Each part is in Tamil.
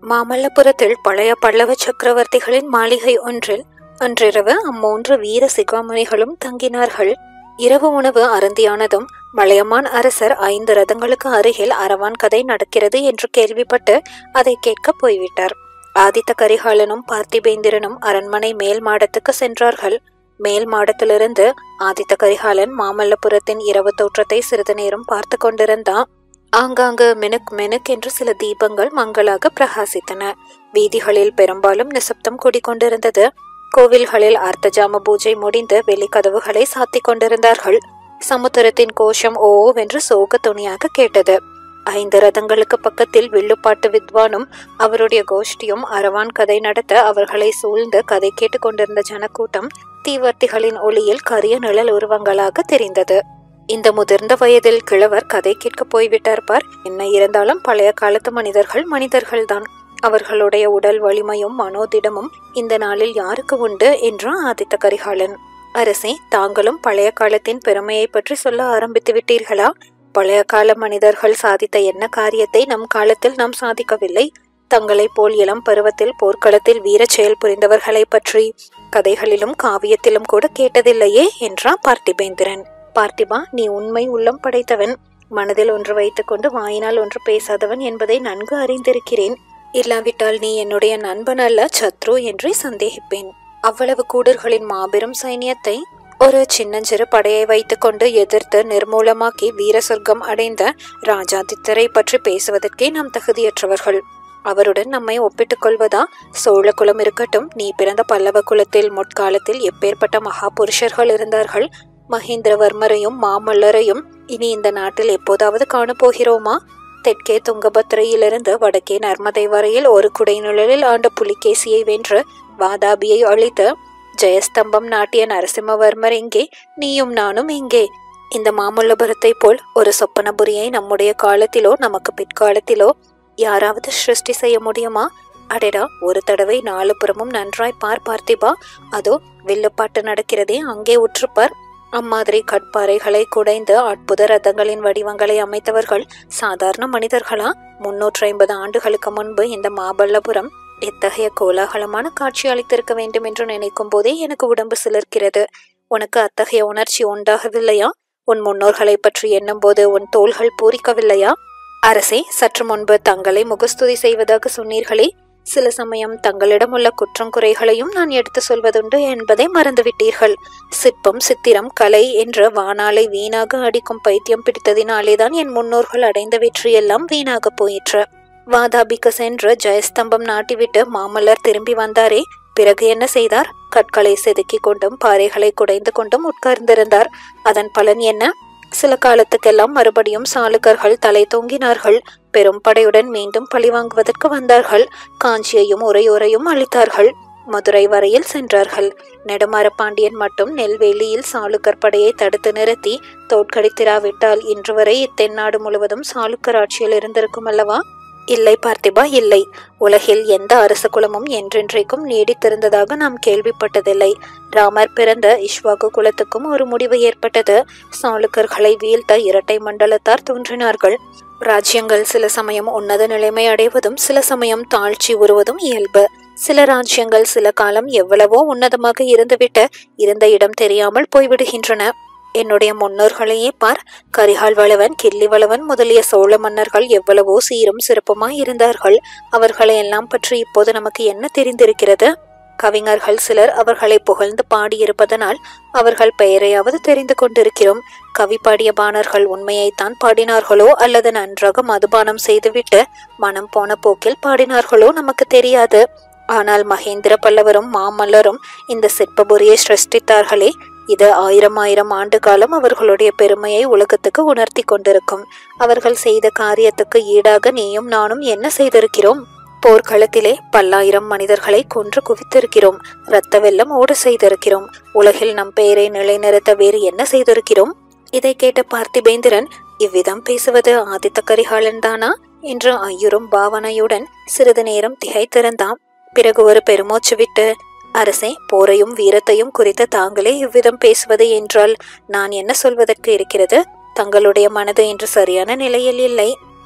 மாமல்லபுரத்தில் பழைய பல்லவ சக்கரவர்த்திகளின் மாளிகை ஒன்றில் அன்றிரவு அம்மூன்று வீர சிகாமணிகளும் தங்கினார்கள் இரவு உணவு அருந்தியானதும் மலையமான் அரசர் ஐந்து ரதங்களுக்கு அருகில் அரவான் கதை நடக்கிறது என்று கேள்விப்பட்டு அதை கேட்க போய்விட்டார் ஆதித்த கரிகாலனும் பார்த்திபேந்திரனும் அரண்மனை மேல் மாடத்துக்கு சென்றார்கள் மேல் மாடத்திலிருந்து ஆதித்த கரிகாலன் மாமல்லபுரத்தின் இரவு தோற்றத்தை சிறிது நேரம் பார்த்து கொண்டிருந்தான் ஆங்காங்கு மினுக் மினுக் என்று சில தீபங்கள் மங்களாக பிரகாசித்தன வீதிகளில் பெரும்பாலும் நிசப்தம் கூடிக்கொண்டிருந்தது கோவில்களில் அர்த்தஜாம பூஜை முடிந்து வெளிக்கதவுகளை சாத்திக் கொண்டிருந்தார்கள் சமுத்திரத்தின் கோஷம் ஓ வென்று சோக துணியாக கேட்டது ஐந்து ரதங்களுக்கு பக்கத்தில் வில்லுப்பாட்டு வித்வானும் அவருடைய கோஷ்டியும் அரவான் கதை நடத்த அவர்களை சூழ்ந்து கதை கேட்டுக்கொண்டிருந்த ஜனக்கூட்டம் தீவர்த்திகளின் ஒளியில் கரிய நிழல் உருவங்களாக தெரிந்தது இந்த முதிர்ந்த வயதில் கிழவர் கதை கேட்க போய்விட்டார் பார் என்ன இருந்தாலும் பழைய காலத்து மனிதர்கள் மனிதர்கள்தான் அவர்களுடைய உடல் வலிமையும் மனோதிடமும் இந்த நாளில் யாருக்கு உண்டு என்றான் ஆதித்த கரிகாலன் அரசே தாங்களும் பழைய காலத்தின் பெருமையை பற்றி சொல்ல ஆரம்பித்து விட்டீர்களா பழைய கால மனிதர்கள் சாதித்த என்ன காரியத்தை நம் காலத்தில் நாம் சாதிக்கவில்லை தங்களைப் போல் இளம் பருவத்தில் போர்க்களத்தில் வீரச் செயல் புரிந்தவர்களை பற்றி கதைகளிலும் காவியத்திலும் கூட கேட்டதில்லையே என்றான் பார்த்திபேந்திரன் பார்த்திபா நீ உண்மை உள்ளம் படைத்தவன் மனதில் ஒன்று வைத்துக்கொண்டு வாயினால் ஒன்று பேசாதவன் என்பதை நன்கு அறிந்திருக்கிறேன் இல்லாவிட்டால் நீ என்னுடைய நண்பன் அல்ல சத்ரு என்றே சந்தேகிப்பேன் அவ்வளவு கூடர்களின் மாபெரும் சைனியத்தை ஒரு சின்னஞ்சிறு படையை வைத்துக்கொண்டு எதிர்த்து நிர்மூலமாக்கி வீர சொர்க்கம் அடைந்த ராஜாதித்தரை பற்றி பேசுவதற்கே நாம் தகுதியற்றவர்கள் அவருடன் நம்மை ஒப்பிட்டுக் கொள்வதா சோழ குலம் இருக்கட்டும் நீ பிறந்த பல்லவ குலத்தில் முற்காலத்தில் எப்பேற்பட்ட மகா புருஷர்கள் இருந்தார்கள் மகேந்திரவர்மரையும் மாமல்லரையும் இனி இந்த நாட்டில் எப்போதாவது காணப்போகிறோமா தெற்கே துங்கபத்திரையிலிருந்து வடக்கே நர்மதை வரையில் ஒரு குடைநிழலில் ஆண்ட புலிகேசியை வென்று வாதாபியை அழித்து ஜெயஸ்தம்பம் நாட்டிய நரசிம்மவர்மர் எங்கே நீயும் நானும் எங்கே இந்த மாமல்லபுரத்தை போல் ஒரு சொப்பனபுரியை நம்முடைய காலத்திலோ நமக்கு பிற்காலத்திலோ யாராவது சிருஷ்டி செய்ய முடியுமா அடடா ஒரு தடவை நாலு புறமும் நன்றாய் பார் பார்த்திபா அதோ வில்லுப்பாட்டு நடக்கிறதே அங்கே உற்றுப்பார் அம்மாதிரி கட்பாறைகளை குடைந்து அற்புத ரதங்களின் வடிவங்களை அமைத்தவர்கள் சாதாரண மனிதர்களா முன்னூற்றி ஐம்பது ஆண்டுகளுக்கு முன்பு இந்த மாமல்லபுரம் எத்தகைய கோலாகலமான காட்சி அளித்திருக்க வேண்டும் என்று நினைக்கும் போதே எனக்கு உடம்பு சிலிர்க்கிறது உனக்கு அத்தகைய உணர்ச்சி உண்டாகவில்லையா உன் முன்னோர்களை பற்றி எண்ணும்போது உன் தோள்கள் பூரிக்கவில்லையா அரசே சற்று முன்பு தங்களை முகஸ்துதி செய்வதாக சொன்னீர்களே சில சமயம் தங்களிடம் உள்ள குற்றம் குறைகளையும் நான் எடுத்து சொல்வதுண்டு என்பதை மறந்துவிட்டீர்கள் சிற்பம் சித்திரம் கலை என்ற வானாலை வீணாக அடிக்கும் பைத்தியம் பிடித்ததினாலேதான் என் முன்னோர்கள் அடைந்த வெற்றியெல்லாம் வீணாக போயிற்று வாதாபிக்கு சென்று ஜெயஸ்தம்பம் நாட்டிவிட்டு மாமல்லர் திரும்பி வந்தாரே பிறகு என்ன செய்தார் கற்களை செதுக்கி கொண்டும் பாறைகளை குடைந்து கொண்டும் உட்கார்ந்திருந்தார் அதன் பலன் என்ன சில காலத்துக்கெல்லாம் மறுபடியும் சாளுக்கர்கள் தலை தூங்கினார்கள் பெரும் படையுடன் மீண்டும் பழிவாங்குவதற்கு வந்தார்கள் காஞ்சியையும் உரையுறையும் அளித்தார்கள் மதுரை வரையில் சென்றார்கள் நெடுமாற பாண்டியன் மட்டும் நெல்வேலியில் சாளுக்கர் படையை தடுத்து நிறுத்தி தோற்கடித்திராவிட்டால் இன்று வரை இத்தென்னாடு முழுவதும் சாளுக்கர் ஆட்சியில் இருந்திருக்கும் அல்லவா இல்லை பார்த்திபா இல்லை உலகில் எந்த அரச குலமும் என்றென்றைக்கும் நீடித்திருந்ததாக நாம் கேள்விப்பட்டதில்லை ராமர் பிறந்த இஷ்வாகு குலத்துக்கும் ஒரு முடிவு ஏற்பட்டது சாளுக்கர்களை வீழ்த்த இரட்டை மண்டலத்தார் தோன்றினார்கள் ராஜ்யங்கள் சில சமயம் உன்னத நிலைமை அடைவதும் சில சமயம் தாழ்ச்சி உருவதும் இயல்பு சில ராஜ்யங்கள் சில காலம் எவ்வளவோ உன்னதமாக இருந்துவிட்டு இருந்த இடம் தெரியாமல் போய்விடுகின்றன என்னுடைய முன்னோர்களையே பார் கரிகால் வளவன் கிள்ளி வளவன் முதலிய சோழ மன்னர்கள் எவ்வளவோ சீரும் சிறப்புமாய் இருந்தார்கள் அவர்களை எல்லாம் பற்றி இப்போது நமக்கு என்ன தெரிந்திருக்கிறது கவிஞர்கள் சிலர் அவர்களை புகழ்ந்து பாடியிருப்பதனால் அவர்கள் பெயரையாவது தெரிந்து கொண்டிருக்கிறோம் கவி பாடிய பாணர்கள் உண்மையைத்தான் பாடினார்களோ அல்லது நன்றாக மதுபானம் செய்துவிட்டு மனம் போன போக்கில் பாடினார்களோ நமக்கு தெரியாது ஆனால் மகேந்திர பல்லவரும் மாமல்லரும் இந்த சிற்பபுரியை சிருஷ்டித்தார்களே இது ஆயிரம் ஆயிரம் ஆண்டு காலம் அவர்களுடைய பெருமையை உலகத்துக்கு உணர்த்தி கொண்டிருக்கும் அவர்கள் செய்த காரியத்துக்கு ஈடாக நீயும் நானும் என்ன செய்திருக்கிறோம் போர்க்களத்திலே பல்லாயிரம் மனிதர்களை கொன்று குவித்திருக்கிறோம் இரத்த வெள்ளம் ஓட செய்திருக்கிறோம் உலகில் நம் பெயரை நிலைநிறுத்த வேறு என்ன செய்திருக்கிறோம் இதை கேட்ட பார்த்திபேந்திரன் இவ்விதம் பேசுவது ஆதித்த கரிகாலன் தானா என்று ஐயுறும் பாவனையுடன் சிறிது நேரம் திகைத்திருந்தான் பிறகு ஒரு பெருமூச்சு விட்டு அரசே போரையும் வீரத்தையும் குறித்து தாங்களே இவ்விதம் பேசுவது என்றால் நான் என்ன சொல்வதற்கு இருக்கிறது தங்களுடைய மனது இன்று சரியான நிலையில் இல்லை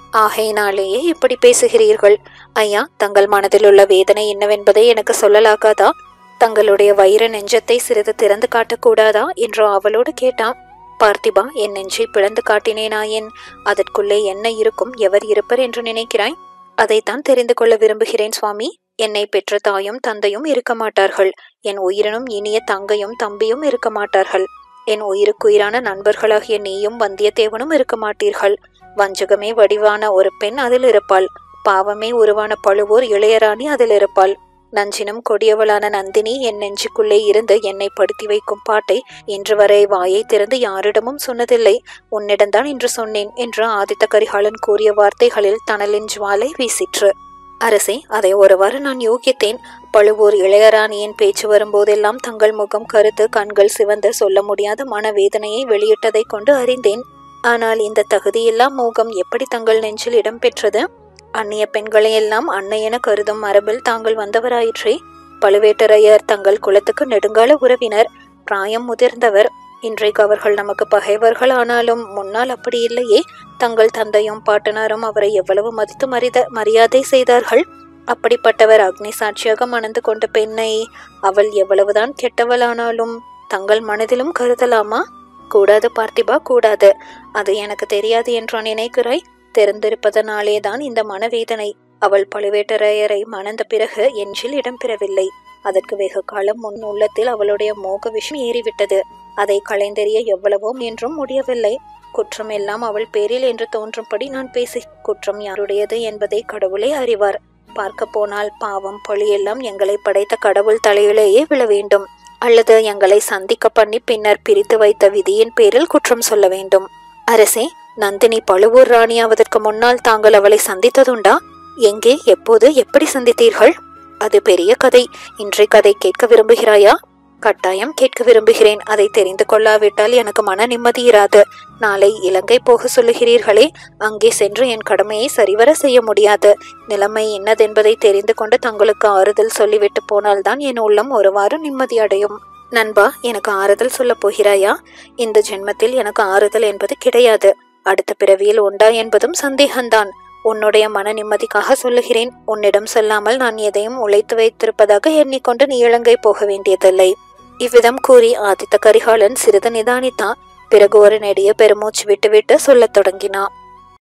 ஆகையினாலேயே இப்படி பேசுகிறீர்கள் ஐயா தங்கள் மனதில் உள்ள வேதனை என்னவென்பதை எனக்கு சொல்லலாகாதா தங்களுடைய வைர நெஞ்சத்தை சிறிது திறந்து காட்டக்கூடாதா என்று அவளோடு கேட்டான் பார்த்திபா என் நெஞ்சை பிளந்து காட்டினேனாயேன் அதற்குள்ளே என்ன இருக்கும் எவர் இருப்பர் என்று நினைக்கிறாய் அதைத்தான் தெரிந்து கொள்ள விரும்புகிறேன் சுவாமி என்னை பெற்ற தாயும் தந்தையும் இருக்க மாட்டார்கள் என் உயிரினும் இனிய தங்கையும் தம்பியும் இருக்க மாட்டார்கள் என் உயிருக்குயிரான நண்பர்களாகிய நீயும் வந்தியத்தேவனும் இருக்க மாட்டீர்கள் வஞ்சகமே வடிவான ஒரு பெண் அதில் இருப்பாள் பாவமே உருவான பழுவூர் இளையராணி அதில் இருப்பாள் நஞ்சினும் கொடியவளான நந்தினி என் நெஞ்சுக்குள்ளே இருந்து என்னை படுத்தி வைக்கும் பாட்டை இன்று வரை வாயை திறந்து யாரிடமும் சொன்னதில்லை உன்னிடம்தான் இன்று சொன்னேன் என்று ஆதித்த கரிகாலன் கூறிய வார்த்தைகளில் தணலின் ஜுவாலை வீசிற்று அரசே அதை ஒருவாறு நான் யோகித்தேன் பழுவூர் இளையராணியின் பேச்சு வரும்போதெல்லாம் தங்கள் முகம் கருத்து கண்கள் சிவந்து சொல்ல முடியாத மனவேதனையை வெளியிட்டதைக் கொண்டு அறிந்தேன் ஆனால் இந்த தகுதியில்லா மோகம் எப்படி தங்கள் நெஞ்சில் இடம்பெற்றது அந்நிய பெண்களையெல்லாம் அன்னை என கருதும் மரபில் தாங்கள் வந்தவராயிற்றே பழுவேட்டரையர் தங்கள் குலத்துக்கு நெடுங்கால உறவினர் பிராயம் முதிர்ந்தவர் இன்றைக்கு அவர்கள் நமக்கு பகைவர்கள் ஆனாலும் முன்னால் அப்படி இல்லையே தங்கள் தந்தையும் பாட்டனாரும் அவரை எவ்வளவு மதித்து மரித மரியாதை செய்தார்கள் அப்படிப்பட்டவர் அக்னி சாட்சியாக மணந்து கொண்ட பெண்ணை அவள் எவ்வளவுதான் கெட்டவளானாலும் தங்கள் மனதிலும் கருதலாமா கூடாது பார்த்திபா கூடாது அது எனக்கு தெரியாது என்று நினைக்கிறாய் தெரிந்திருப்பதனாலே தான் இந்த மனவேதனை அவள் பழுவேட்டரையரை மணந்த பிறகு எஞ்சில் இடம்பெறவில்லை அதற்கு வெகு காலம் முன் உள்ளத்தில் அவளுடைய மோக விஷம் ஏறிவிட்டது அதை களைந்தெறிய எவ்வளவோ என்றும் முடியவில்லை குற்றம் எல்லாம் அவள் பேரில் என்று தோன்றும்படி நான் பேசி குற்றம் யாருடையது என்பதை கடவுளே அறிவார் பார்க்க போனால் பாவம் பழியெல்லாம் எங்களை படைத்த கடவுள் தலையிலேயே விழ வேண்டும் அல்லது எங்களை சந்திக்க பண்ணி பின்னர் பிரித்து வைத்த விதியின் பேரில் குற்றம் சொல்ல வேண்டும் அரசே நந்தினி பழுவூர் ராணியாவதற்கு முன்னால் தாங்கள் அவளை சந்தித்ததுண்டா எங்கே எப்போது எப்படி சந்தித்தீர்கள் அது பெரிய கதை இன்றைய கதை கேட்க விரும்புகிறாயா கட்டாயம் கேட்க விரும்புகிறேன் அதை தெரிந்து கொள்ளாவிட்டால் எனக்கு மன நிம்மதி இராது நாளை இலங்கை போக சொல்லுகிறீர்களே அங்கே சென்று என் கடமையை சரிவர செய்ய முடியாது நிலைமை என்னதென்பதை தெரிந்து கொண்டு தங்களுக்கு ஆறுதல் சொல்லிவிட்டு போனால்தான் என் உள்ளம் ஒருவாறு நிம்மதி அடையும் நண்பா எனக்கு ஆறுதல் சொல்லப் போகிறாயா இந்த ஜென்மத்தில் எனக்கு ஆறுதல் என்பது கிடையாது அடுத்த பிறவியில் உண்டா என்பதும் சந்தேகம்தான் உன்னுடைய மன நிம்மதிக்காக சொல்லுகிறேன் உன்னிடம் சொல்லாமல் நான் எதையும் உழைத்து வைத்திருப்பதாக எண்ணிக்கொண்டு நீ இலங்கை போக வேண்டியதில்லை இவ்விதம் கூறி ஆதித்த கரிகாலன் சிறிது நிதானித்தான் பிறகு ஒரு நெடிய பெருமூச்சு விட்டுவிட்டு சொல்லத் தொடங்கினான்